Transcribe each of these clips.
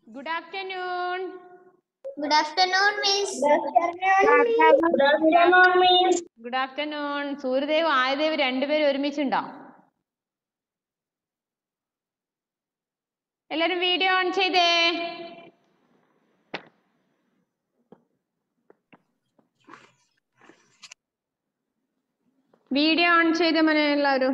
Good afternoon. Good afternoon, Miss. Good afternoon. Suryadev ആയദേവ് രണ്ടുപേരും ഒരുമിച്ചുണ്ടോ എല്ലാരും വീഡിയോ ഓൺ ചെയ്തേ വീഡിയോ ഓൺ ചെയ്ത മനെ എല്ലാവരും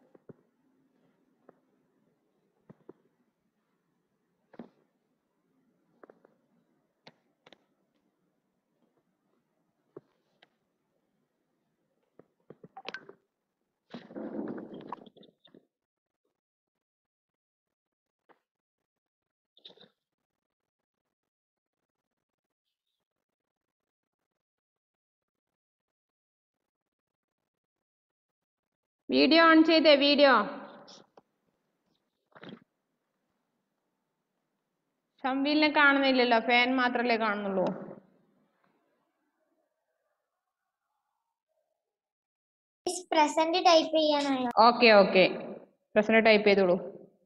വീഡിയോ ഓൺ ചെയ്തേ വീഡിയോ ഷംവീലിനെ കാണുന്നില്ലല്ലോ ഫാൻ മാത്രല്ലേ കാണുന്നുള്ളൂ Miss present type ചെയ്യാനായോ ഓക്കെ ഓക്കെ പ്രശ്നം ടൈപ്പ് ചെയ്തോളൂ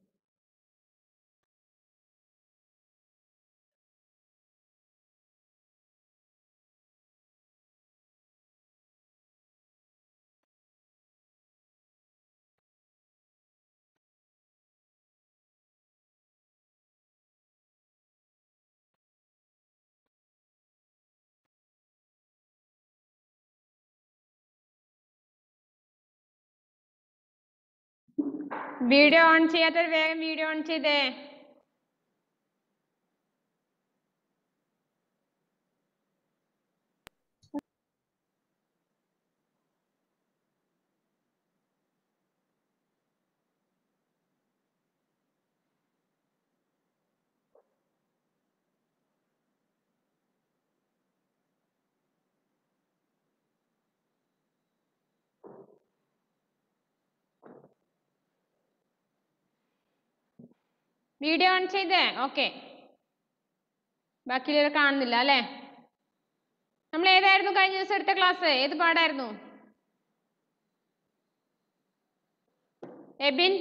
വീഡിയോ ഓൺ ചെയ്യാത്തവർ വേഗം വീഡിയോ ഓൺ ചെയ്തേ വീഡിയോ ഓൺ ചെയ്തേ ഓക്കെ ബാക്കിയുള്ളവരെ കാണുന്നില്ല അല്ലേ നമ്മൾ ഏതായിരുന്നു കഴിഞ്ഞ ദിവസം എടുത്ത ക്ലാസ് ഏത് പാടായിരുന്നു എബിൻ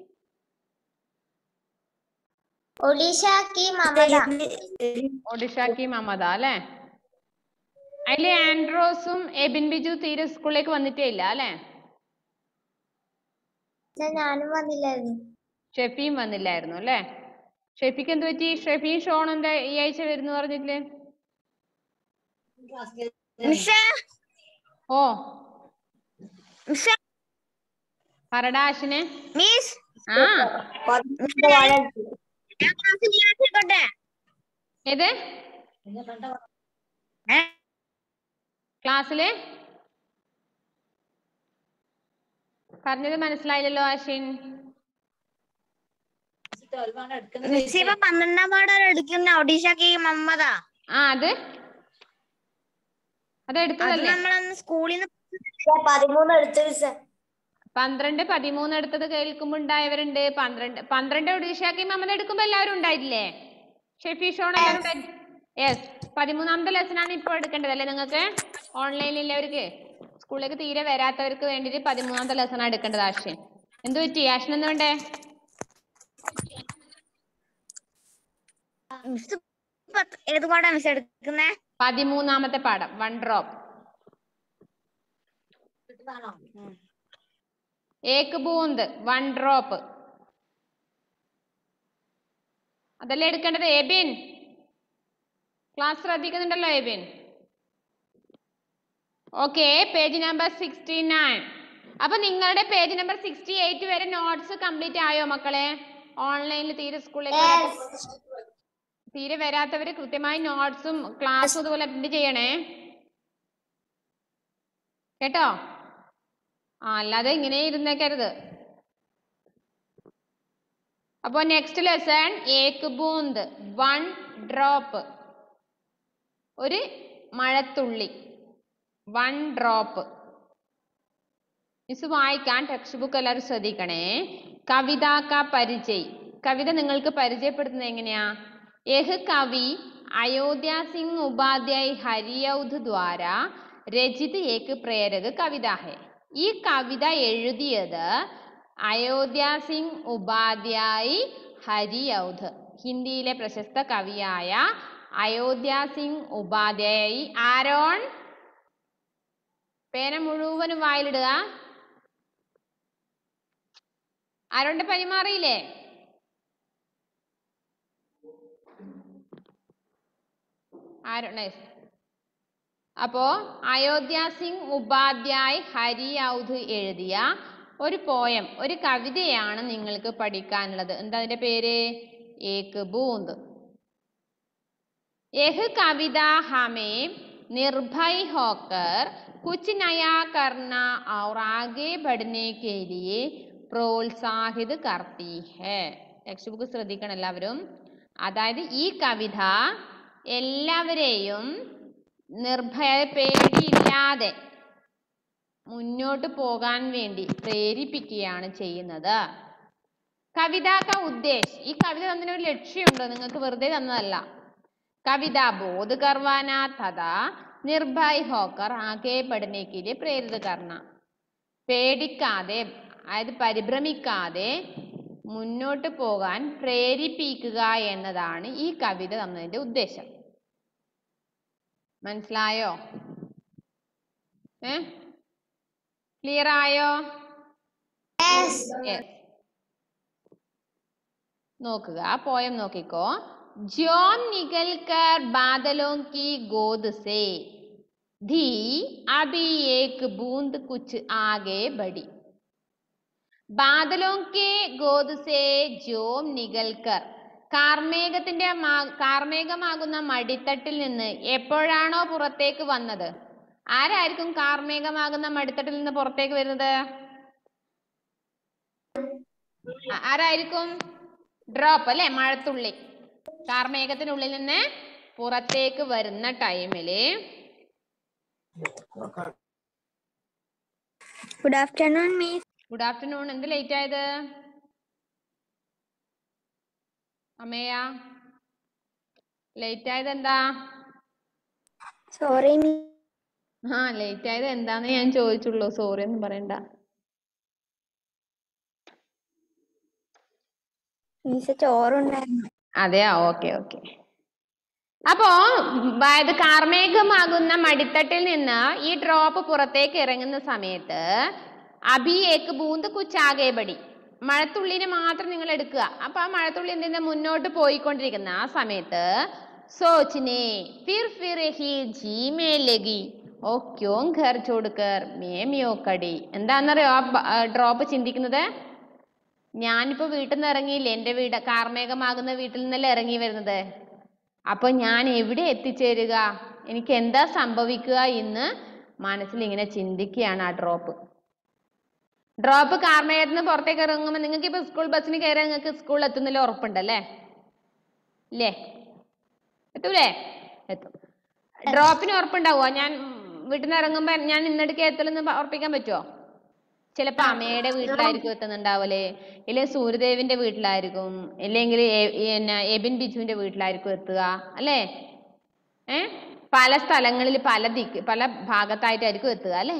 ഒഡീഷ കി മമത ഒഡിഷാക്കി മമത അല്ലേ അതില് ആൻഡ്രോസും എബിൻ ബിജു തീരെ സ്കൂളിലേക്ക് വന്നിട്ടേ ഇല്ല അല്ലേ ഇല്ല, ഞാനും വന്നില്ലായിരുന്നു ഷെഫിയും വന്നില്ലായിരുന്നു അല്ലേ ഷെഫിക്ക് എന്ത് പറ്റി ഷെഫിയും ഷോൺ എന്താ ഈ ആഴ്ച വരുന്നു പറഞ്ഞിട്ടില്ലേ ഓ പറടാശിനെ മിസ് ആ ഏത് ക്ലാസ്സില് പറഞ്ഞത് മനസ്സിലായില്ലല്ലോ ആഷിൻ മിസ് ഇപ്പൊ പന്ത്രണ്ടാം പാടാണ് എടുക്കുന്ന ഒഡീഷ കി മമത ആ അത് അത് അത് എടുത്തതല്ലേ നമ്മളന്ന് സ്കൂളിൽ നിന്ന് പതിമൂന്ന് എടുത്ത മിസ് പന്ത്രണ്ട് പതിമൂന്ന് എടുത്തത് കേൾക്കുമ്പോ ഉണ്ടായവരുണ്ട് പന്ത്രണ്ട് പന്ത്രണ്ട് ഒഡീഷാക്കി മമത എടുക്കുമ്പോ എല്ലാവരും ഉണ്ടായില്ലേ ഷെഫി ഷോൺ എല്ലാവരും യെസ് പതിമൂന്നാമത്തെ ലെസൺ ആണ് ഇപ്പോൾ എടുക്കേണ്ടത് അല്ലേ നിങ്ങൾക്ക് ഓൺലൈനിലുള്ളവർക്ക് സ്കൂളിലേക്ക് തീരെ വരാത്തവർക്ക് വേണ്ടിയിട്ട് പതിമൂന്നാമത്തെ ലെസൺ ആണ് എടുക്കേണ്ടത് ആഷിൻ എന്ത് പറ്റി ആഷിൻ എന്ത് വേണ്ടേ മിസ് ഏത് പാടാ മിസ് എടുക്കുന്നേ പതിമൂന്നാമത്തെ പാഠം one drop Ek Boond one drop അതല്ലേ എടുക്കേണ്ടത് എബിൻ ക്ലാസ് ശ്രദ്ധിക്കുന്നുണ്ടല്ലോ Ebin okay page number sixty nine അപ്പൊ നിങ്ങളുടെ പേജ് നമ്പർ സിക്സ്റ്റി എയ്റ്റ് വരെ നോട്ട്സ് കംപ്ലീറ്റ് ആയോ മക്കളെ ഓൺലൈനിൽ തീരെ സ്കൂളിലേക്ക് തീരെ വരാത്തവര് കൃത്യമായി നോട്ട്സും ക്ലാസ്സും അതുപോലെ അറ്റൻഡ് ചെയ്യണേ കേട്ടോ ആ അല്ലാതെ ഇങ്ങനെ ഇരുന്നേക്കരുത് അപ്പോ next lesson Ek Boond one drop ഒരു മഴത്തുള്ളി വൺ ഡ്രോപ്പ് മിസ് വായിക്കാൻ ടെക്സ്റ്റ് ബുക്ക് എല്ലാവരും ശ്രദ്ധിക്കണേ കവിത ക പരിചയ് കവിത നിങ്ങൾക്ക് പരിചയപ്പെടുത്തുന്നത് എങ്ങനെയാ യഹ് കവി അയോധ്യ സിംഗ് ഉപാധ്യായ് ഹരിയൗധ് ദ്വാര രചിത് ഏക്ക് പ്രേരക കവിത ഹെ ഈ കവിത എഴുതിയത് അയോധ്യ സിംഗ് ഉപാധ്യായ് ഹരിയൗധ് ഹിന്ദിയിലെ പ്രശസ്ത കവിയായ അയോധ്യ സിംഗ് ഉപാധ്യായി ആരോൺ പേന മുഴുവനും വായിലിടുക ആരോണ്ട് പരിമാറിയില്ലേ ആരോൺ yes. അപ്പോ അയോധ്യ സിംഗ് ഉപാധ്യായ് ഹരി ഔധ് എഴുതിയ ഒരു പോയം ഒരു കവിതയാണ് നിങ്ങൾക്ക് പഠിക്കാനുള്ളത് എന്താ അതിന്റെ പേര് ഏക് ബൂന്ത് यह कविता हमें निर्भय होकर कुछ नया करना और आगे बढ़ने के लिए പ്രോത്സാഹിത് करती है ടെക്സ്റ്റ് ബുക്ക് ശ്രദ്ധിക്കണം എല്ലാവരും അതായത് ഈ കവിത എല്ലാവരെയും നിർഭയ പേടിയില്ലാതെ മുന്നോട്ട് പോകാൻ വേണ്ടി പ്രേരിപ്പിക്കുകയാണ് ചെയ്യുന്നത് കവിത ക ഉദ്ദേശ് ഈ കവിത തന്നതിന് ഒരു ലക്ഷ്യമുണ്ട് നിങ്ങൾക്ക് വെറുതെ തന്നതല്ല കവിത बोध करवाना तथा निर्भय होकर आगे बढ़ने के लिए प्रेरित करना പേടിക്കാതെ അതായത് പരിഭ്രമിക്കാതെ മുന്നോട്ട് പോകാൻ പ്രേരിപ്പിക്കുക എന്നതാണ് ഈ കവിത തന്നതിന്റെ ഉദ്ദേശം മനസ്സിലായോ ഏ ക്ലിയർ ആയോ Yes. Yes. നോക്കുക പോയം നോക്കിക്കോ ജോം നികൽക്കർ ബാദലോं की गोद से धी अभी एक बूंद कुछ आगे बढ़ी ബാദലോं के गोद से ജോം നികൽക്കർ കാർമേഘത്തിന്റെ മാ- കാർമേഘമാകുന്ന മടിത്തട്ടിൽ നിന്ന് എപ്പോഴാണോ പുറത്തേക്ക് വന്നത് ആരായിരിക്കും കാർമേഘമാകുന്ന മടിത്തട്ടിൽ നിന്ന് പുറത്തേക്ക് വരുന്നത് ആ- ആരായിരിക്കും ഡ്രോപ്പ് അല്ലെ മഴത്തുള്ളി കാർമേഘത്തിനുള്ളിൽ നിന്ന് പുറത്തേക്ക് വരുന്ന ടൈമില് Good afternoon, Miss. Good afternoon എന്ത് ലേറ്റ് ആയത് അമ്മയാ ലേറ്റ് ആയത് എന്താ Sorry, Miss. ആ ലേറ്റ് ആയത് എന്താന്ന് ഞാൻ ചോദിച്ചുള്ളൂ സോറി ഒന്നും പറയണ്ട മിസ് ചോറുണ്ടായിരുന്നു അതെയാ ഓക്കെ ഓക്കെ അപ്പോ അതായത് കാർമേഘമാകുന്ന മടിത്തട്ടിൽ നിന്ന് ഈ ഡ്രോപ്പ് പുറത്തേക്ക് ഇറങ്ങുന്ന സമയത്ത് അബി ഏക്ക് ബൂന്ത് കുച്ചാകേപടി മഴത്തുള്ളിനെ മാത്രം നിങ്ങൾ എടുക്കുക അപ്പൊ ആ മഴത്തുള്ളി എന്തിനാ മുന്നോട്ട് പോയിക്കൊണ്ടിരിക്കുന്ന ആ സമയത്ത് സോച്ചിനെ ഫിർ ഫിർ ഹി ജി മേ ലഗി ഓ ക്യോം ഘർ ചോടുക്കർ മേമിയോ കടി എന്താണെന്നറിയോ ആ ഡ്രോപ്പ് ചിന്തിക്കുന്നത് ഞാനിപ്പോ വീട്ടിൽ നിന്ന് ഇറങ്ങിയില്ലേ എന്റെ വീട് കാർമേഘമാകുന്ന വീട്ടിൽ നിന്നല്ലേ ഇറങ്ങി വരുന്നത് അപ്പൊ ഞാൻ എവിടെ എത്തിച്ചേരുക എനിക്ക് എന്താ സംഭവിക്കുക എന്ന് മനസ്സിൽ ഇങ്ങനെ ചിന്തിക്കുകയാണ് ആ ഡ്രോപ്പ് ഡ്രോപ്പ് കാർമേഘത്തിൽ നിന്ന് പുറത്തേക്ക് ഇറങ്ങുമ്പോൾ നിങ്ങൾക്ക് ഇപ്പൊ സ്കൂൾ ബസ്സിന് കയറി നിങ്ങൾക്ക് സ്കൂളിൽ എത്തുന്നില്ല ഉറപ്പുണ്ടല്ലേ ഇല്ലേ എത്തൂലേ എത്തും ഡ്രോപ്പിന് ഉറപ്പുണ്ടാവുമോ ഞാൻ വീട്ടിൽ നിന്ന് ഇറങ്ങുമ്പോ ഞാൻ ഇന്നടുക്ക് എത്തലെന്ന് ഉറപ്പിക്കാൻ പറ്റുമോ ചിലപ്പോ അമ്മയുടെ വീട്ടിലായിരിക്കും എത്തുന്നുണ്ടാവല് ഇല്ലെങ്കിൽ സൂര്യദേവിന്റെ വീട്ടിലായിരിക്കും ഇല്ലെങ്കിൽ എ- പിന്നെ എബിൻ ബിജുവിന്റെ വീട്ടിലായിരിക്കും എത്തുക അല്ലേ ഏ പല സ്ഥലങ്ങളിൽ പല ദിക്ക് പല ഭാഗത്തായിട്ടായിരിക്കും എത്തുക അല്ലേ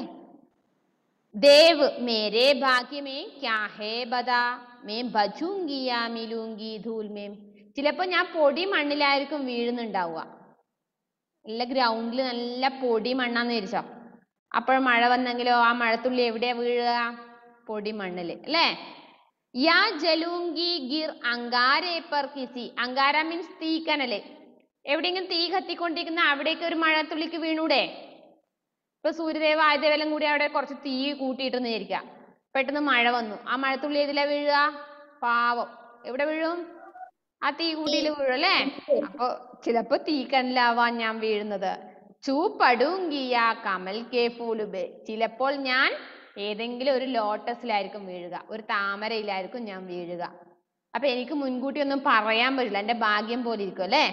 ദേവ് മേരെ ഭാഗ്യമേ ക്യാ ഹേ ബദാ മേ ബജൂങ്കി യാ മിലൂങ്കി ധൂൽ മേം ചിലപ്പോ ഞാൻ പൊടി മണ്ണിലായിരിക്കും വീഴുന്നുണ്ടാവുക നല്ല ഗ്രൗണ്ടിൽ നല്ല പൊടി മണ്ണാന്ന് വിചാരിച്ചോ അപ്പോൾ മഴ വന്നെങ്കിലോ ആ മഴത്തുള്ളി എവിടെയാ വീഴുക പൊടി മണ്ണില് അല്ലേ യാ ജലൂങ്കി ഗിർ അങ്കാരെ പർ കിസി അങ്കാര മീൻസ് തീക്കനല് എവിടെയെങ്കിലും തീ കത്തിക്കൊണ്ടിരിക്കുന്ന അവിടേക്ക് ഒരു മഴത്തുള്ളിക്ക് വീണൂടെ ഇപ്പൊ സൂര്യദേവ ആയുധേവെല്ലാം കൂടി അവിടെ കുറച്ച് തീ കൂട്ടിയിട്ടെന്ന് വിചാരിക്കുക പെട്ടെന്ന് മഴ വന്നു ആ മഴത്തുള്ളി ഏതിലാ വീഴുക പാവം എവിടെ വീഴും ആ തീ കൂട്ടിയിൽ വീഴും അല്ലേ അപ്പൊ ചിലപ്പോ തീക്കനലാവാൻ ഞാൻ വീഴുന്നത് ചൂ പടുങ്കിയ കമൽ കെ ഫൂലുബെ ചിലപ്പോൾ ഞാൻ ഏതെങ്കിലും ഒരു ലോട്ടസിലായിരിക്കും വീഴുക ഒരു താമരയിലായിരിക്കും ഞാൻ വീഴുക അപ്പൊ എനിക്ക് മുൻകൂട്ടി ഒന്നും പറയാൻ പറ്റില്ല എന്റെ ഭാഗ്യം പോലെ ഇരിക്കും അല്ലേ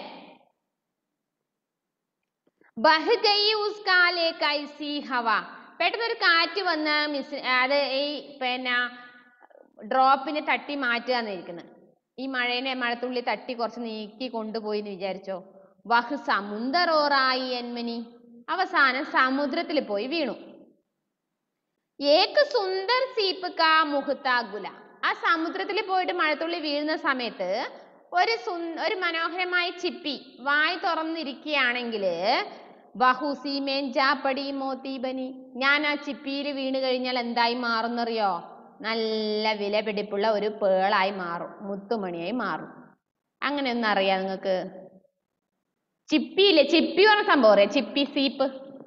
ബഹ് ഗയി ഉസ് കാലേ കൈസി ഹവ പെട്ടെന്ന് ഒരു കാറ്റ് വന്ന് മിസ് അത് ഈ പിന്നെ ഡ്രോപ്പിനെ തട്ടി മാറ്റുക എന്നിരിക്കുന്നത് ഈ മഴേനെ മഴത്തുള്ളി തട്ടി കുറച്ച് നീക്കി കൊണ്ടുപോയി എന്ന് വിചാരിച്ചോ വഹ് സമുന്ദറോറായി എന്മനി അവസാനം സമുദ്രത്തിൽ പോയി വീണു ഏക്ക് സുന്ദർ സീപ്പ് കാ മുഹത്താഗുല ആ സമുദ്രത്തിൽ പോയിട്ട് മഴത്തുള്ളി വീഴുന്ന സമയത്ത് ഒരു സുൻ ഒരു മനോഹരമായ ചിപ്പി വായ് തുറന്നിരിക്കുകയാണെങ്കിൽ ബഹുസി മേഞ്ചാപ്പടി മോത്തി ബനി ഞാൻ ആ ചിപ്പിയിൽ വീണ് കഴിഞ്ഞാൽ എന്തായി മാറുന്നറിയോ നല്ല വില പിടിപ്പുള്ള ഒരു പേളായി മാറും മുത്തുമണിയായി മാറും അങ്ങനെ ഒന്നും അറിയാം നിങ്ങൾക്ക് ചിപ്പിയില്ലേ ചിപ്പി പറഞ്ഞ സംഭവം അറിയാം ചിപ്പി സീപ്പ്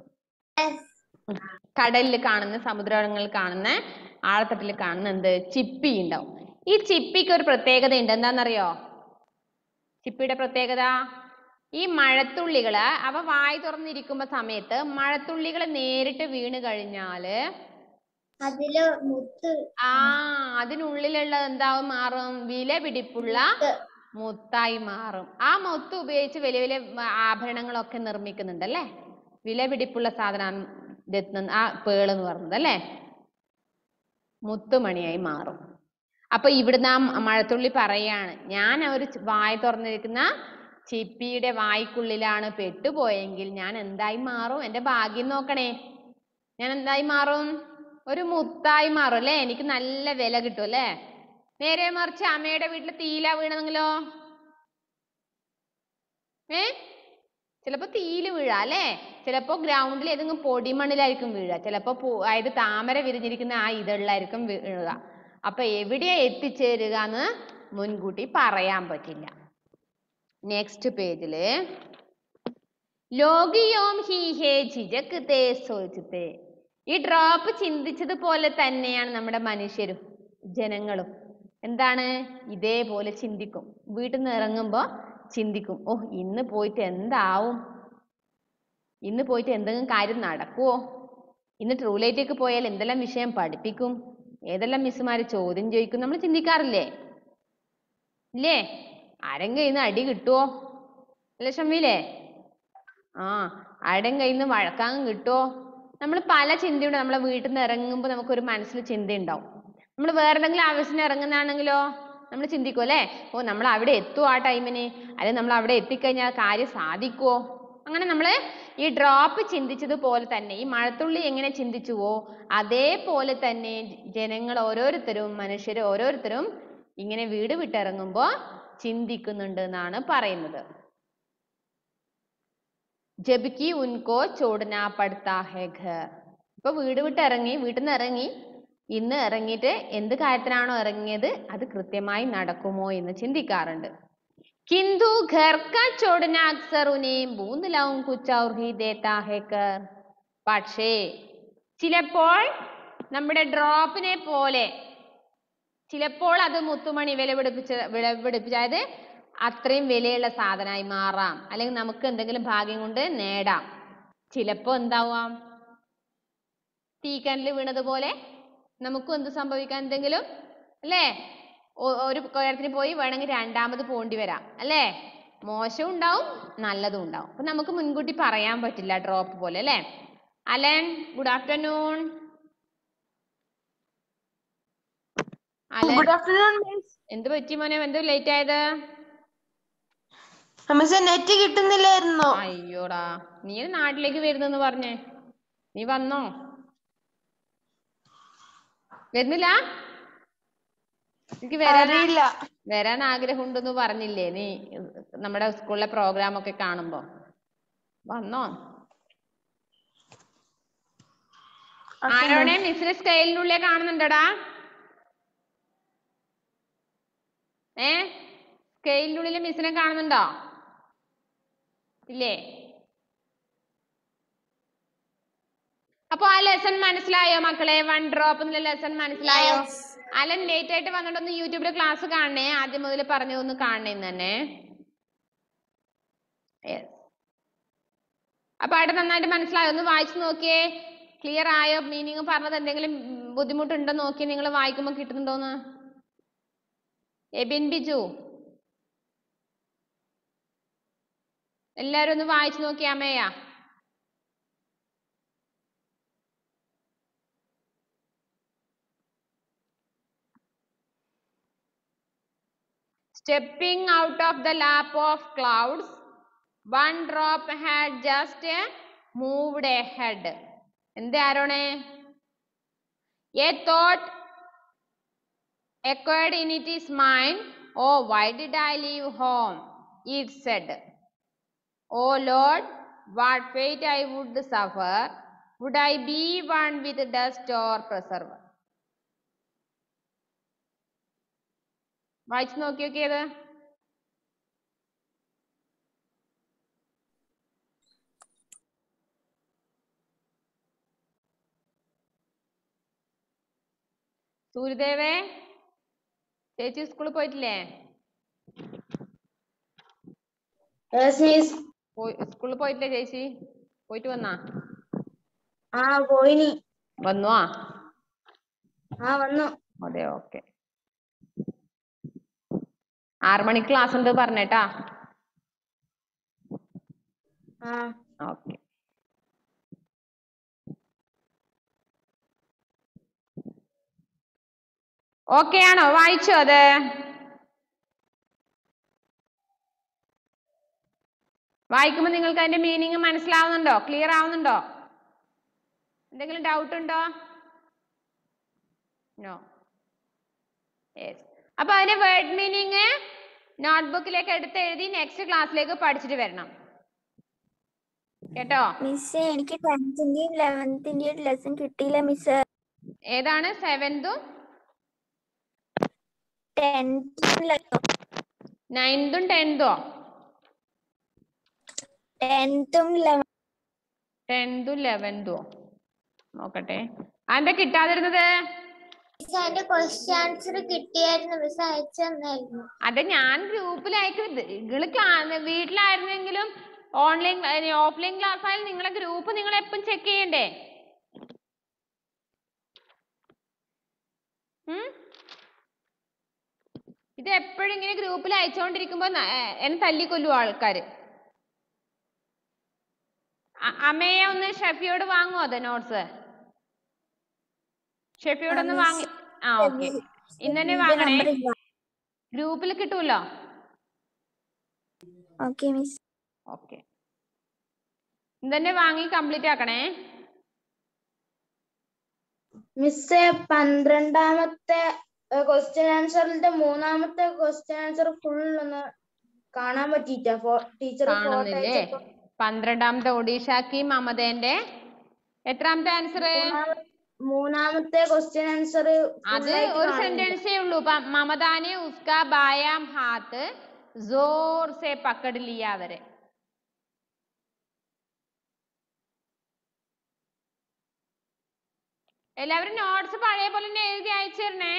കടലിൽ കാണുന്ന സമുദ്രങ്ങളിൽ കാണുന്ന ആഴത്തട്ടിൽ കാണുന്ന എന്ത് ചിപ്പി ഉണ്ടാവും ഈ ചിപ്പിക്ക് ഒരു പ്രത്യേകത ഉണ്ട് എന്താണെന്നറിയോ ചിപ്പിയുടെ പ്രത്യേകത ഈ മഴത്തുള്ളികള് അവ വായി തുറന്നിരിക്കുമ്പോ സമയത്ത് മഴത്തുള്ളികൾ നേരിട്ട് വീണ് കഴിഞ്ഞാല് അതില് മുത്ത് ആ അതിനുള്ളിലുള്ള എന്താവും മാറും വില പിടിപ്പുള്ള മുത്തായി മാറും ആ മുത്ത് ഉപയോഗിച്ച് വലിയ വലിയ വ- ആഭരണങ്ങളൊക്കെ നിർമ്മിക്കുന്നുണ്ട് അല്ലേ വില പിടിപ്പുള്ള സാധനം രത്നം ആ പേള് എന്ന് പറയുന്നത് അല്ലേ മുത്തുമണിയായി മാറും അപ്പൊ ഇവിടുന്ന് ആ മ- മഴത്തുള്ളി പറയാണ് ഞാൻ ഒരു ചി- വായ തുറന്നിരിക്കുന്ന ചിപ്പിയുടെ വായ്ക്കുള്ളിലാണ് പെട്ടുപോയെങ്കിൽ ഞാൻ എന്തായി മാറും എന്റെ ഭാഗ്യം നോക്കണേ ഞാൻ എന്തായി മാറും ഒരു മുത്തായി മാറും അല്ലേ എനിക്ക് നല്ല വില കിട്ടും അല്ലേ നേരെ മറിച്ച് അമ്മയുടെ വീട്ടിൽ തീയില വീണെന്നെങ്കിലോ ഏ ചിലപ്പോ തീയില് വീഴാ അല്ലേ ചിലപ്പോ ഗ്രൗണ്ടിൽ ഏതെങ്കിലും പൊടിമണ്ണിലായിരിക്കും വീഴുക ചിലപ്പോ പൂ അതായത് താമര വിരിഞ്ഞിരിക്കുന്ന ആ ഇതളിലായിരിക്കും വീഴുക അപ്പൊ എവിടെയാ എത്തിച്ചേരുക എന്ന് മുൻകൂട്ടി പറയാൻ പറ്റില്ല നെക്സ്റ്റ് പേജില് ലോകിയോം ഹി ഹേ ജിജക് തേ സോചിത്തേ ഈ ഡ്രോപ്പ് ചിന്തിച്ചതുപോലെ തന്നെയാണ് നമ്മുടെ മനുഷ്യരും ജനങ്ങളും എന്താണ് ഇതേപോലെ ചിന്തിക്കും വീട്ടിൽ നിന്ന് ഇറങ്ങുമ്പോ ചിന്തിക്കും ഓ ഇന്ന് പോയിട്ട് എന്താവും ഇന്ന് പോയിട്ട് എന്തെങ്കിലും കാര്യം നടക്കുവോ ഇന്ന് ട്രൂലൈറ്റേക്ക് പോയാൽ എന്തെല്ലാം വിഷയം പഠിപ്പിക്കും ഏതെല്ലാം മിസ്സുമാര് ചോദ്യം ചോദിക്കും നമ്മൾ ചിന്തിക്കാറില്ലേ ഇല്ലേ ആരെങ്കിലും കയ്യിൽ നിന്ന് അടി കിട്ടുവോ അല്ലേ ഷമ്മിയില്ലേ ആ ആരുടെയും കയ്യിൽ നിന്ന് വഴക്കാങ്ങ് കിട്ടുവോ നമ്മൾ പല ചിന്തയുണ്ട് നമ്മളെ വീട്ടിൽ നിന്ന് ഇറങ്ങുമ്പോൾ നമുക്കൊരു മനസ്സിൽ ചിന്ത ഉണ്ടാവും നമ്മൾ വേറെ എന്തെങ്കിലും ആവശ്യത്തിന് ഇറങ്ങുന്നതാണെങ്കിലോ നമ്മൾ ചിന്തിക്കും അല്ലേ ഓ നമ്മൾ അവിടെ എത്തുമോ ആ ടൈമിന് അല്ലെങ്കിൽ നമ്മൾ അവിടെ എത്തിക്കഴിഞ്ഞാൽ ആ കാര്യം സാധിക്കുമോ അങ്ങനെ നമ്മൾ ഈ ഡ്രോപ്പ് ചിന്തിച്ചതുപോലെ തന്നെ ഈ മഴത്തുള്ളി എങ്ങനെ ചിന്തിച്ചുവോ അതേപോലെ തന്നെ ജനങ്ങൾ ഓരോരുത്തരും മനുഷ്യർ ഓരോരുത്തരും ഇങ്ങനെ വീട് വിട്ടിറങ്ങുമ്പോൾ ചിന്തിക്കുന്നുണ്ട് എന്നാണ് പറയുന്നത് ജബ്കി ഉൻകോ ചോടനാ പടുത്താ ഹെ ഘർ ഇപ്പൊ വീട് വിട്ട് ഇറങ്ങി വീട്ടിൽ നിന്ന് ഇറങ്ങി ഇന്ന് ഇറങ്ങിയിട്ട് എന്ത് കാര്യത്തിനാണോ ഇറങ്ങിയത് അത് കൃത്യമായി നടക്കുമോ എന്ന് ചിന്തിക്കാറുണ്ട് किंतु घर का छोड़ना अक्सर उन्हें बूंद लाऊं कुछ और ही देता है कर പക്ഷേ ചിലപ്പോൾ നമ്മുടെ ഡ്രോപ്പിനെ പോലെ ചിലപ്പോൾ അത് മുത്തുമണി വിലപിടിപ്പിച്ച വിലപിടിപ്പിച്ച അതായത് അത്രയും വിലയുള്ള സാധനമായി മാറാം അല്ലെങ്കിൽ നമുക്ക് എന്തെങ്കിലും ഭാഗ്യം കൊണ്ട് നേടാം ചിലപ്പോ എന്താവാം തീക്കനൽ വീണതുപോലെ നമുക്കും എന്ത് സംഭവിക്കാം എന്തെങ്കിലും അല്ലേ ഒ- ഒരു കാര്യത്തിന് പോയി വേണമെങ്കിൽ രണ്ടാമത് പോണ്ടി വരാം അല്ലേ മോശവും ഉണ്ടാവും നല്ലതും ഉണ്ടാവും അപ്പൊ നമുക്ക് മുൻകൂട്ടി പറയാൻ പറ്റില്ല ഡ്രോപ്പ് പോലെ അല്ലേ Alan good afternoon Alan good afternoon miss എന്ത് പറ്റി മോനെ എന്ത് ലേറ്റ് ആയത് മിസ് നെറ്റ് കിട്ടുന്നില്ലായിരുന്നു അയ്യോടാ നീ നാട്ടിലേക്ക് വരുന്നെന്ന് പറഞ്ഞേ നീ വന്നോ വരുന്നില്ല എനിക്ക് വരാൻ അറിയില്ല വരാൻ ആഗ്രഹമുണ്ടെന്ന് പറഞ്ഞില്ലേ നീ നമ്മുടെ സ്കൂളിലെ പ്രോഗ്രാം ഒക്കെ കാണുമ്പോ വന്നോ ആരോടെ മിസ്സിന് സ്കെയിലിനുള്ളിൽ കാണുന്നുണ്ടോടാ ഏ സ്കെയിലിനുള്ളിൽ മിസ്സിനെ കാണുന്നുണ്ടോ ഇല്ലേ അപ്പൊ ആ ലെസൺ മനസ്സിലായോ മക്കളെ വൺ ഡ്രോപ്പ് എന്നുള്ള ലെസൺ മനസ്സിലായോ അലൻ ലേറ്റ് ആയിട്ട് വന്നിട്ടൊന്ന് യൂട്യൂബിൽ ക്ലാസ് കാണണേ ആദ്യം മുതൽ പറഞ്ഞതൊന്ന് കാണണേ ഇന്ന് തന്നെ Yes. ആ പാട്ട് നന്നായിട്ട് മനസ്സിലായോ ഒന്ന് വായിച്ചു നോക്കിയേ ക്ലിയർ ആയോ മീനിങ് പറഞ്ഞത് എന്തെങ്കിലും ഉം, ബുദ്ധിമുട്ടുണ്ടോ നോക്കി നിങ്ങൾ വായിക്കുമ്പോൾ കിട്ടുന്നുണ്ടോന്ന് എബിൻ ബിജു എല്ലാരും ഒന്ന് വായിച്ചു നോക്കിയേ അമ്മയാ stepping out of the lap of clouds one drop had just moved ahead എന്ത് ആരോണേ a thought occurred in its mind Oh, why did I leave home? It said. Oh Lord, what fate I would suffer. Would I be one with dust or preserve? വായിച്ചു നോക്കി നോക്കിയത് സൂര്യദേവേ ചേച്ചി സ്കൂളിൽ പോയിട്ടില്ലേ പോയി സ്കൂളിൽ പോയിട്ടില്ലേ ചേച്ചി പോയിട്ട് വന്നാ ആ പോയിനി വന്നുവാ ആ വന്നു അതെ ഓക്കെ ആറ് മണിക്ക് ക്ലാസ് ഉണ്ട് പറഞ്ഞേട്ടാ ആ ഓക്കെ ഓക്കെ ആണോ വായിച്ചോ അത് വായിക്കുമ്പോ നിങ്ങൾക്ക് അതിന്റെ മീനിങ് മനസ്സിലാവുന്നുണ്ടോ ക്ലിയർ ആവുന്നുണ്ടോ എന്തെങ്കിലും ഡൗട്ട് ഉണ്ടോ നോ യെസ് അപ്പൊ അതിന്റെ വേർഡ് മീനിങ് നോട്ട്ബുക്കിലേക്ക് എടുത്ത് എഴുതി നെക്സ്റ്റ് ക്ലാസ്സിലേക്ക് പഠിച്ചിട്ട് വരണം കേട്ടോ മിസ് എനിക്ക് ടെൻത്തിന്റെയും ലെവൻത്തിന്റെയും ലെസൺ കിട്ടിയില്ല മിസ് ഏതാണ് സെവൻതും ടെൻത്തും നയൻതും ടെൻതോ ടെൻത്തും ടെൻതും ലെവൻതോ നോക്കട്ടെ അതെന്താ കിട്ടാതിരുന്നത് മിസ് അതിന്റെ ക്വസ്റ്റ്യൻ ആൻസർ കിട്ടിയായിരുന്നു മിസ് അയച്ചു തന്നായിരുന്നു അത് ഞാൻ ഗ്രൂപ്പിൽ അയക്കുന്നത് നിങ്ങൾ വീട്ടിലായിരുന്നെങ്കിലും ഓൺലൈൻ ഓഫ്ലൈൻ ക്ലാസ് ആയാലും നിങ്ങളെ ഗ്രൂപ്പ് നിങ്ങൾ എപ്പം ചെക്ക് ചെയ്യണ്ടേ ഉം? ഇത് എപ്പോഴും ഇങ്ങനെ ഗ്രൂപ്പിൽ അയച്ചുകൊണ്ടിരിക്കുമ്പോ ന- ഏ, എന്നെ തല്ലിക്കൊല്ലും ആൾക്കാര് അ- അമ്മയെ ഒന്ന് ഷെഫിയോട് വാങ്ങുമോ അത് നോട്ട്സ് ഷെഫിയോടൊന്ന് വാങ്ങി ആ ഓക്കെ ഇന്ന് തന്നെ വാങ്ങണേ ഗ്രൂപ്പിൽ കിട്ടുമല്ലോ ഓക്കെ മിസ് ഓക്കെ ഇന്ന് തന്നെ വാങ്ങി കംപ്ലീറ്റ് ആക്കണേ മിസ് പന്ത്രണ്ടാമത്തെ ക്വസ്റ്റ്യൻ ആൻസറിന്റെ മൂന്നാമത്തെ ക്വസ്റ്റ്യൻ ആൻസർ ഫുൾ ഒന്ന് കാണാൻ പറ്റിയിട്ട ടീച്ചർ ഫോട്ടോ കാണുന്നില്ലേ പന്ത്രണ്ടാമത്തെ ഒഡീഷാക്കി മമതേന്റെ എത്രാമത്തെ ആൻസർ മൂന്നാമത്തെ ക്വസ്റ്റ്യൻ ആൻസർ അത് ഒരു സെന്റൻസേ ഉള്ളൂ പ- മമതാനെ ഉസ്കാ ബായാം ഹാത്ത് ജോർ സെ പക്കഡ് ലിയ വരെ എല്ലാവരും നോട്ട്സ് പഴയ പോലെ തന്നെ എഴുതി അയച്ചു തരണേ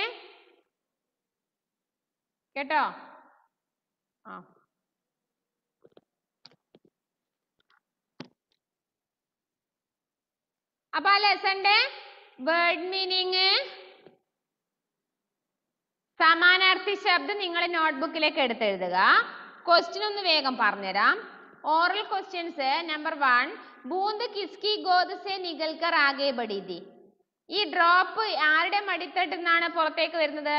കേട്ടോ ആ അപ്പൊ ആ ലെസന്റെ വേർഡ് മീനിങ് സമാനാർത്ഥി ശബ്ദം നിങ്ങൾ നോട്ട്ബുക്കിലേക്ക് എടുത്തെഴുതുക ക്വസ്റ്റ്യൻ ഒന്ന് വേഗം പറഞ്ഞുതരാം ഓറൽ ക്വസ്റ്റ്യൻസ് നമ്പർ വൺ ബൂന്ത് കിസ്കി ഗോദ് സെ നികൽക്കർ ആകെ ബഡി തി ഈ ഡ്രോപ്പ് ആരുടെ മടിത്തട്ടിൽ നിന്നാണ് പുറത്തേക്ക് വരുന്നത്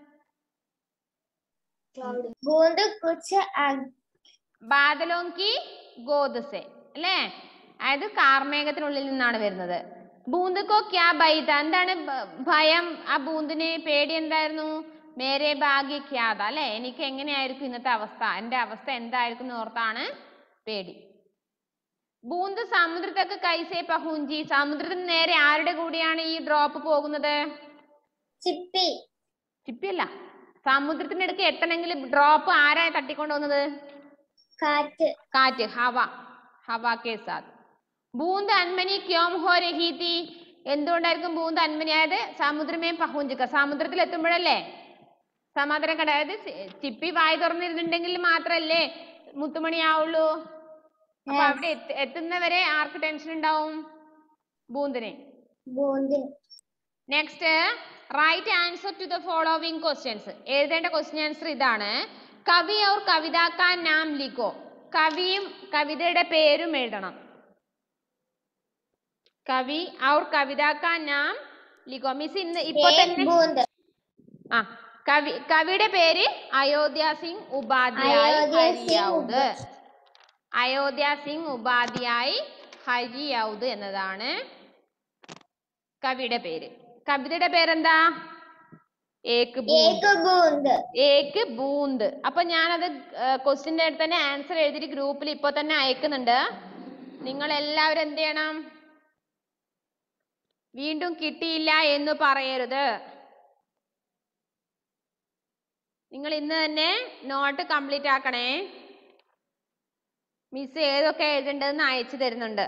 ബൂന്ത് കുച്ച് ബാദലോങ്കി ഗോദ് സെ അല്ലേ അതായത് കാർമേഘത്തിനുള്ളിൽ നിന്നാണ് വരുന്നത് ബൂന്ദക്കോ ക്യാ ബൈത എന്താണ് ബ- ഭയം ആ ബൂന്തിന് പേടി എന്തായിരുന്നു മേരെ ഭാഗ്യ ക്യാത അല്ലെ എനിക്ക് എങ്ങനെയായിരിക്കും ഇന്നത്തെ അവസ്ഥ എന്റെ അവസ്ഥ എന്തായിരിക്കും എന്ന് ഓർത്താണ് പേടി ബൂന്ത് സമുദ്രത്തൊക്കെ കൈസേ പഹൂഞ്ചി സമുദ്രത്തിന് നേരെ ആരുടെ കൂടിയാണ് ഈ ഡ്രോപ്പ് പോകുന്നത് ചിപ്പി ചിപ്പിയല്ല സമുദ്രത്തിനടുക്ക് എത്തണമെങ്കിൽ ഡ്രോപ്പ് ആരാ തട്ടിക്കൊണ്ടുവന്നത് കാറ്റ് കാറ്റ് ഹവ ഹവ കെ സാത്ത് ബൂന്ത് അൻമനി ക്യോം ഹോ രഹി തി എന്തുകൊണ്ടായിരിക്കും ബൂന്ത് അൻമനി ആയത് സമുദ്രമേ പഹുഞ്ചിക്ക സമുദ്രത്തിൽ എത്തുമ്പോഴല്ലേ സമാധാനം കട അതായത് ചി- ചിപ്പി വായി തുറന്നിരുന്നുണ്ടെങ്കിൽ മാത്രല്ലേ മുത്തുമണി ആവുള്ളൂ അപ്പൊ അവിടെ എത്ത- എത്തുന്നവരെ ആർക്ക് ടെൻഷൻ ഉണ്ടാവും ബൂന്തിന് ബൂന്തിന് next write answer to the following questions എഴുതേണ്ട ക്വസ്റ്റ്യൻ ആൻസർ ഇതാണ് കവി ഔർ കവിതാക്കാ നാം ലിഖോ കവിയും കവിതയുടെ പേരും എഴുതണം കവി ഔർ കവിതാക്കാ നാം ലിഖോ മിസ് ഇന്ന് ഇപ്പൊ തന്നെ ബൂന്ത് ആ കവി കവിയുടെ പേര് അയോധ്യ സിംഗ് ഉപാധ്യായ് അയോധ്യ സിംഗ് ഹരിയൗദ് അയോധ്യ സിംഗ് ഉപാധ്യായ് ഹരിയൗദ് എന്നതാണ് കവിയുടെ പേര് കവിതയുടെ പേരെന്താ ഏക്ക് ബൂന്ത് एक बूंद ഏക്ക് ബൂന്ത് അപ്പൊ ഞാനത് ക്വസ്റ്റിന്റെ അടുത്ത് തന്നെ ആൻസർ എഴുതിയിട്ട് ഗ്രൂപ്പിൽ ഇപ്പൊ തന്നെ അയക്കുന്നുണ്ട് നിങ്ങൾ എല്ലാവരും എന്ത് ചെയ്യണം വീണ്ടും കിട്ടിയില്ല എന്ന് പറയരുത് നിങ്ങൾ ഇന്ന് തന്നെ നോട്ട് കംപ്ലീറ്റ് ആക്കണേ മിസ് ഏതൊക്കെ എഴുതേണ്ടതെന്ന് അയച്ചു തരുന്നുണ്ട്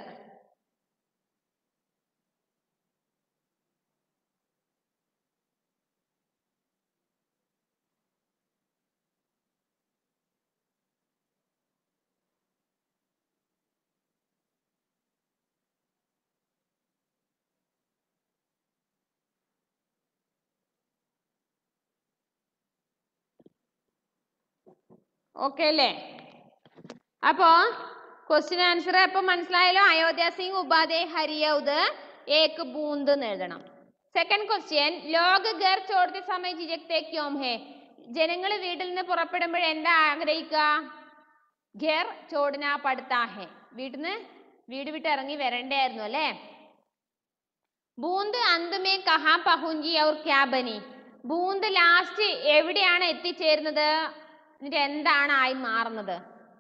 ഓക്കെ അല്ലേ അപ്പോ ക്വസ്റ്റ്യൻ ആൻസർ ഇപ്പൊ മനസ്സിലായല്ലോ അയോധ്യ സിംഗ് ഉപാധ്യായ ഹരിയൗദ് ഏക്ക് ബൂന്ത് എന്ന് എഴുതണം സെക്കൻഡ് ക്വസ്റ്റ്യൻ ലോക ഗർ ചോടത്തെ സമയ ജിജക്തെ ക്യോം ഹേ ജനങ്ങൾ വീട്ടിൽ നിന്ന് പുറപ്പെടുമ്പോൾ എന്താ ആഗ്രഹിക്കുക ഘർ ചോടന പടുത്താ ഹേ വീട്ടിൽ നിന്ന് വീട് വിട്ട് ഇറങ്ങി വരണ്ടായിരുന്നു അല്ലേ ബൂന്ത് അന്തുമേ കഹാ പഹുഞ്ചി ഔർ ക്യാ ബനി ബൂന്ത് ലാസ്റ്റ് എവിടെയാണ് എത്തിച്ചേരുന്നത് എന്നിട്ട് എന്താണ് ആയി മാറുന്നത്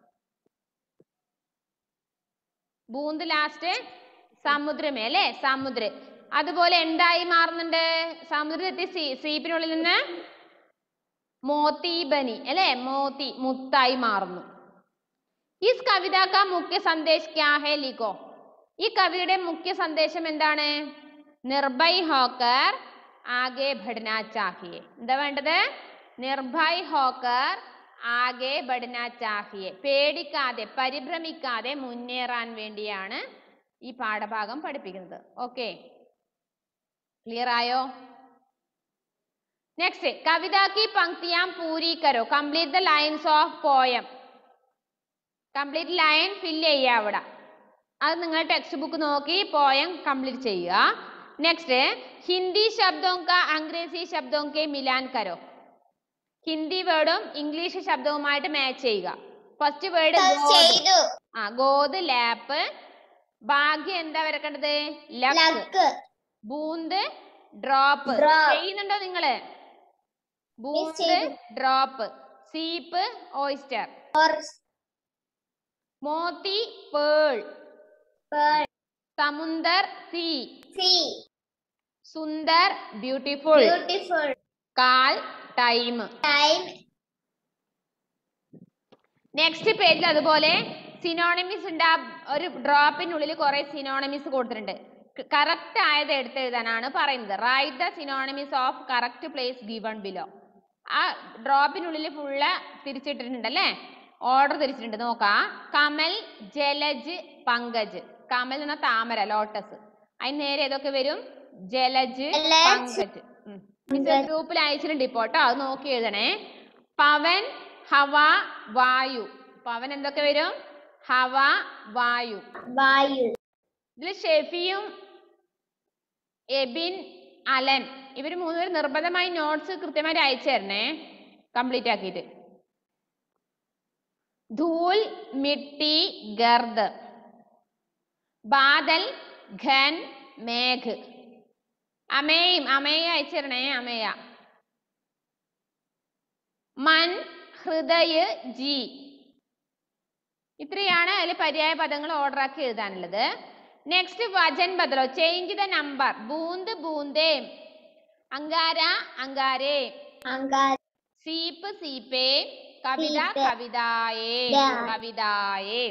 ബൂന്ത് ലാസ്റ്റ് സമുദ്രമേ അല്ലേ സമുദ്ര അതുപോലെ എന്തായി മാറുന്നുണ്ട് സമുദ്രത്തി സീ സീപ്പിനുള്ളിൽ നിന്ന് മോത്തി ബനി അല്ലേ മോത്തി മുത്തായി മാറുന്നു ഇസ് കവിത കാ മുഖ്യ സന്ദേശ് ക്യാ ഹേ ലിഖോ ഈ കവിതയുടെ മുഖ്യ സന്ദേശം എന്താണ് നിർഭയ് ഹോക്കർ ആകെ ബഡ്നാ ചാഹിയെ എന്താ വേണ്ടത് നിർഭയ് ഹോക്കർ ആകെ ബഡ്നാ ചാഹിയെ പേടിക്കാതെ പരിഭ്രമിക്കാതെ മുന്നേറാൻ വേണ്ടിയാണ് ഈ പാഠഭാഗം പഠിപ്പിക്കുന്നത് ഓക്കെ ക്ലിയർ ആയോ നെക്സ്റ്റ് കവിത की पंक्तियां पूरी करो complete the lines of poem complete line fill ചെയ്യുക അവിടെ അത് നിങ്ങൾ ടെക്സ്റ്റ് ബുക്ക് നോക്കി പോയം കംപ്ലീറ്റ് ചെയ്യുക നെക്സ്റ്റ് ഹിന്ദി ശബ്ദോं का അംഗ്രേസി ശബ്ദോं के മിലാൻ കരോ ഹിന്ദി വേർഡും ഇംഗ്ലീഷ് ശബ്ദവുമായിട്ട് മാച്ച് ചെയ്യുക ഫസ്റ്റ് വേർഡ് ചെയ്തു ആ ഗോത് ലാപ്പ് ഭാഗ്യം എന്താ വരക്കേണ്ടത് ലക്ക് ലക്ക് ബൂന്ത് ഡ്രോപ്പ് Drop. ചെയ്യുന്നുണ്ടോ നിങ്ങള് ബൂന്ത് ചെയ്തു. ഡ്രോപ്പ് സീപ്പ് ഓയിസ്റ്റർ और മോത്തി പേൾ पर സമുന്ദർ സീ सी സുന്ദർ ബ്യൂട്ടിഫുൾ ब्यूटीफुल കാൽ ടൈം टाइम നെക്സ്റ്റ് പേജിൽ അതുപോലെ സിനോണിമിസ് ഉണ്ട് ആ ഒരു ഡ്രോപ്പിനുള്ളിൽ കുറെ സിനോണിമിസ് കൊടുത്തിട്ടുണ്ട് കറക്റ്റ് ആയത് എടുത്തെഴുതാനാണ് പറയുന്നത് write the synonyms of correct place given below ആ ഡ്രോപ്പിനുള്ളിൽ ഫുള്ള് തിരിച്ചിട്ടിട്ടുണ്ട് അല്ലേ ഓർഡർ തിരിച്ചിട്ടുണ്ട് നോക്കാം കമൽ ജലജ് പങ്കജ് കമൽ എന്ന താമര ലോട്ടസ് അതിന് നേരെ ഏതൊക്കെ വരും ജലജ് ജലജ്, പങ്കജ് ഗ്രൂപ്പിൽ അയച്ചിട്ടുണ്ട് ഇപ്പോ ട്ടോ അത് നോക്കി എഴുതണേ പവൻ ഹവ വായു പവൻ എന്തൊക്കെ വരും ഹവ വായു वायु ഇതിൽ ഷെഫിയും എബിൻ അലൻ ഇവർ മൂന്നുപേരും നിർബന്ധമായി നോട്ട്സ് കൃത്യമായിട്ട് അയച്ചു തരണേ കംപ്ലീറ്റ് ആക്കിയിട്ട് ധൂൽ മിട്ടി ഗർദ് ബാദൽ ഘൻ മേഘ് അമേയും അമേയ അയച്ചു തരണേ അമേയ മൻ ഹൃദയ ജി ഇത്രയാണ് അതിൽ പര്യായ പദങ്ങൾ ഓർഡർ ആക്കി എഴുതാനുള്ളത് നെക്സ്റ്റ് വചൻ ബദലോ ചേഞ്ച് ദ നമ്പർ ബൂന്ത് ബൂന്തേ അങ്കാര അങ്കാരേ अंगार സീപ്പ് സീപ്പേ കവിത സീപ്പ്. കവിതായേ ദാ. കവിതായേ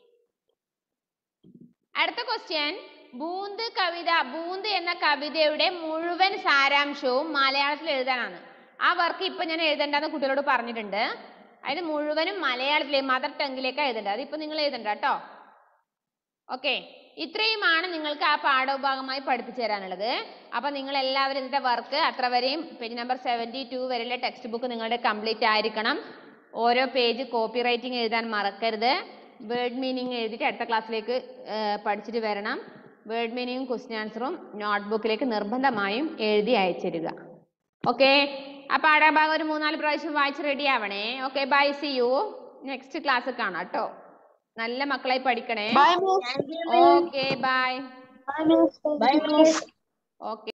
അടുത്ത ക്വസ്റ്റ്യൻ ബൂന്ത് കവിത ബൂന്ത് എന്ന കവിതയുടെ മുഴുവൻ സാരാംശവും മലയാളത്തിൽ എഴുതാനാണ് ആ വർക്ക് ഇപ്പൊ ഞാൻ എഴുതണ്ടെന്ന് കുട്ടികളോട് പറഞ്ഞിട്ടുണ്ട് അതിന് മുഴുവനും മലയാളത്തിലെ മദർ ടങ്ങിലേക്ക് എഴുതേണ്ടത് അതിപ്പോ നിങ്ങൾ എഴുതണ്ട കേട്ടോ ഓക്കെ ഇത്രയുമാണ് നിങ്ങൾക്ക് ആ പാഠഭാഗമായി പഠിപ്പിച്ചു തരാനുള്ളത് അപ്പൊ നിങ്ങൾ എല്ലാവരും ഇതിന്റെ വർക്ക് അത്ര വരെയും പേജ് നമ്പർ സെവൻറ്റി ടു വരെയുള്ള ടെക്സ്റ്റ് ബുക്ക് നിങ്ങളുടെ കംപ്ലീറ്റ് ആയിരിക്കണം ഓരോ പേജ് കോപ്പി റൈറ്റിംഗ് എഴുതാൻ മറക്കരുത് വേർഡ് മീനിങ് എഴുതിയിട്ട് അടുത്ത ക്ലാസ്സിലേക്ക് പഠിച്ചിട്ട് വരണം വേർഡ് മീനിങ്ങും ക്വസ്റ്റ്യൻ ആൻസറും നോട്ട്ബുക്കിലേക്ക് നിർബന്ധമായും എഴുതി അയച്ചിരുക ഓക്കെ ആ പാഠഭാഗം ഒരു മൂന്നാല് പ്രാവശ്യം വായിച്ച് റെഡി ആവണേ okay bye see you next class കാണാം കേട്ടോ നല്ല മക്കളായി പഠിക്കണേ Bye, miss. Okay bye bye miss okay